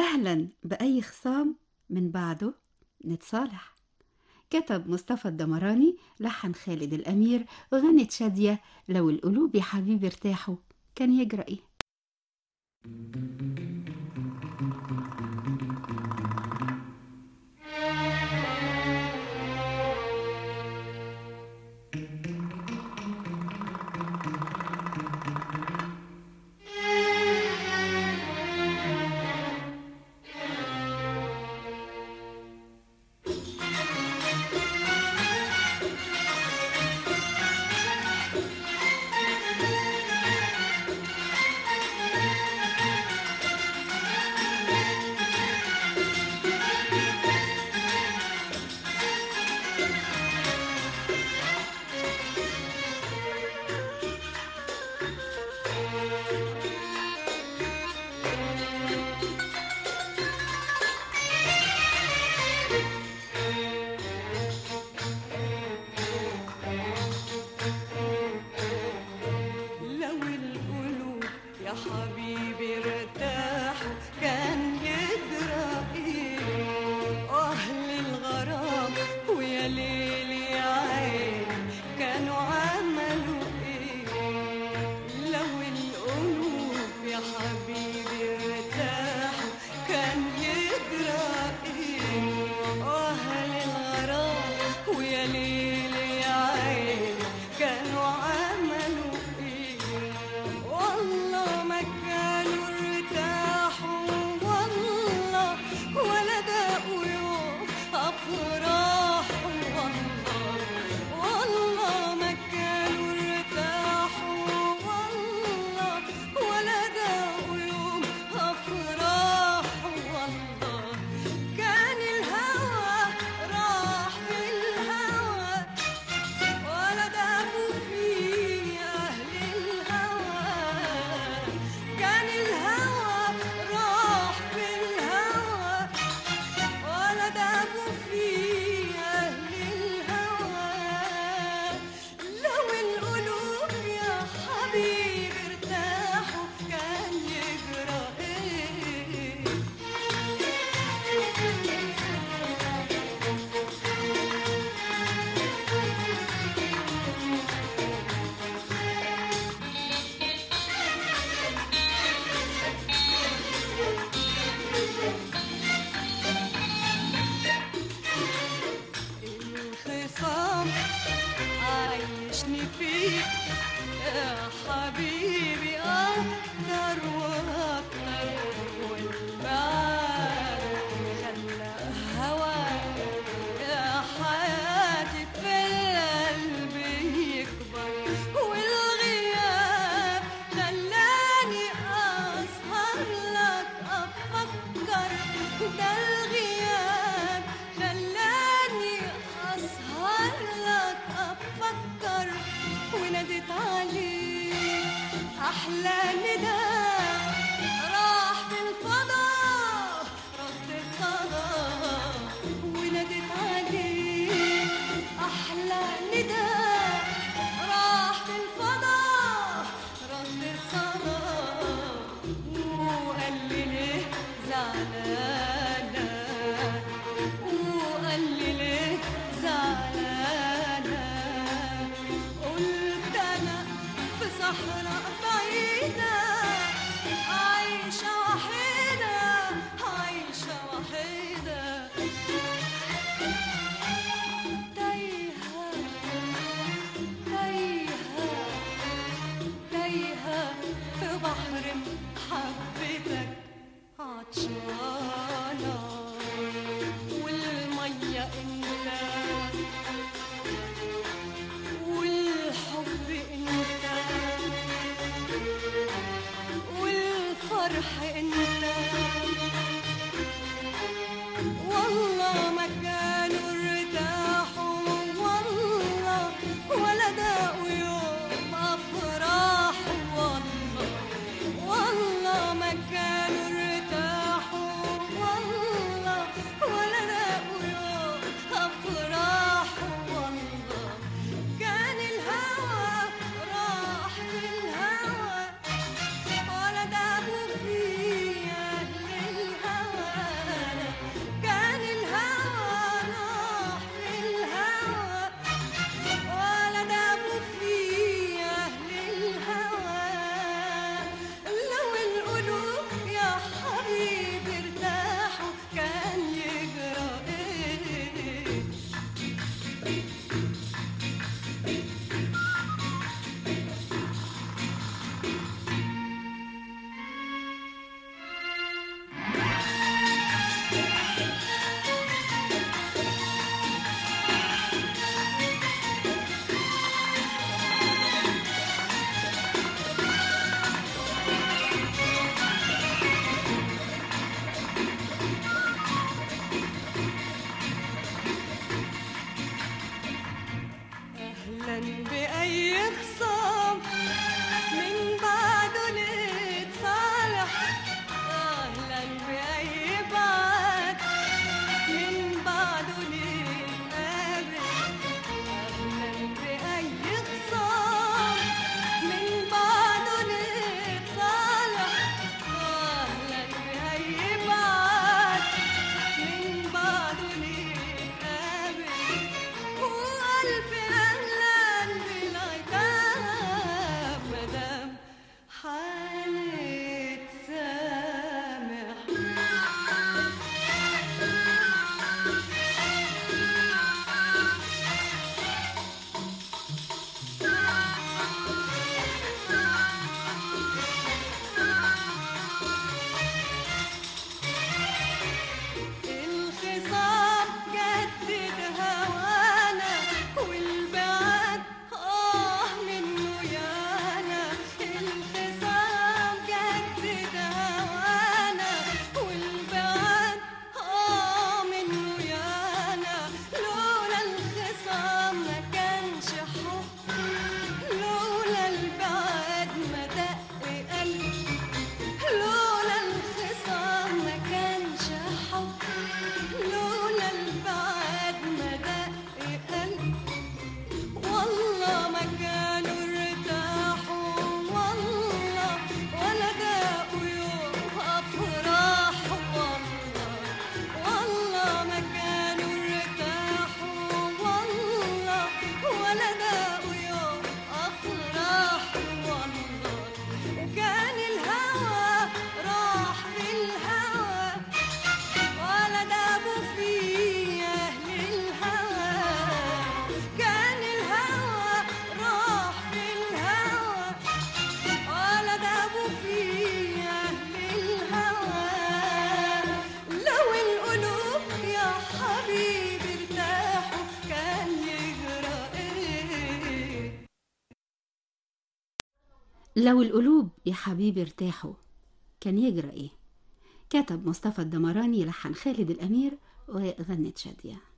سهلا بأي خصام من بعده نتصالح كتب مصطفى الدمراني لحن خالد الأمير وغنت شادية لو القلوب يا حبيبي ارتاحوا كان يجرى ايه لو القلوب يا حبيبي ارتاحوا كان يجرى ايه واهل الغرام ويا ليل يا عين كانوا عملوا ايه لو القلوب يا حبيبي ارتاحوا كان يجرى ايه واهل الغرام ويا ليل يا عين كانوا عملوا ايه والله ما كانوا ارتاحوا والله ولا دقوا يوم افراح والله والله ما كانوا ارتاحوا والله ولا دقوا يوم افراح والله كان الهوى راح في الهوى ولا دابوا فيه أهل الهوى كان الهوى راح في الهوى ولا دابوا فيه أهل الهوى لو القلوب يا حبيبي ارتاحوا كان يجرى ايه الخصام عايشني فيه يا حبيبي أكتر وأكتر والبعد خلى هواك يا حياتي في القلب يكبر والغياب خلاني أسهر لك أفكر ده الغياب خلاني أسهر لك أفكر وناديت عليك أحلى نداء راح في الفضاء رد الصدى وناديت عليك أحلى نداء راح في الفضاء رد الصدى وقال لي ليه زعلانة وقال لي ليه زعلانة قلت أنا في صحراء بعيدة عايشة وحيدة عايشة وحيدة تايهة تايهة تايهة في بحر محبتك عطشانة والمية انت والحب انت والفرح انت والله ما كانوا ارتاحوا والله ولا داقوا يوم افراح والله والله ما كانوا ارتاحوا لو القلوب يا حبيبي ارتاحوا كان يجرى ايه كتب مصطفى الدمراني لحن خالد الأمير وغنت شادية